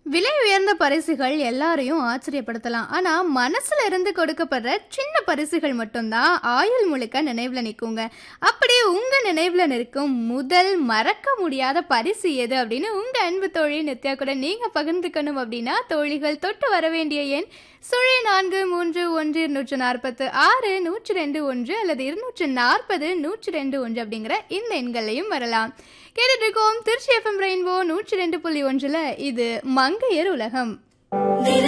விலை உயர்ந்த பரிசுகள் எல்லாரையும் ஆச்சரியப்படுத்தலாம் ஆனா மனசுல இருந்து கொடுக்கப்படுற சின்ன பரிசுகள் மட்டும்தான் ஆயுள் முழுக்க நினைவுல நிற்குங்க அப்படி உங்க நினைவுல நிற்கும் முதல் மறக்க முடியாத பரிசு எது அப்படின்னு உங்க அன்பு தோழி நித்யா கூட நீங்க பகிர்ந்துக்கணும் அப்படின்னா தோழிகள் தொட்டு வர வேண்டிய எண் சுழி நான்கு மூன்று ஒன்று இருநூற்று நாற்பத்து ஆறு நூற்றி ரெண்டு ஒன்று அல்லது இருநூற்று நாற்பது நூற்றி ரெண்டு ஒன்று அப்படிங்கிற இந்த எண்களையும் வரலாம் கேட்டுட்டு இருக்கோம் திருச்சி எஃப்எம் ரெயின்போ நூற்றி ரெண்டு புள்ளி ஒன்றுல இது மங்கையர் உலகம் நிற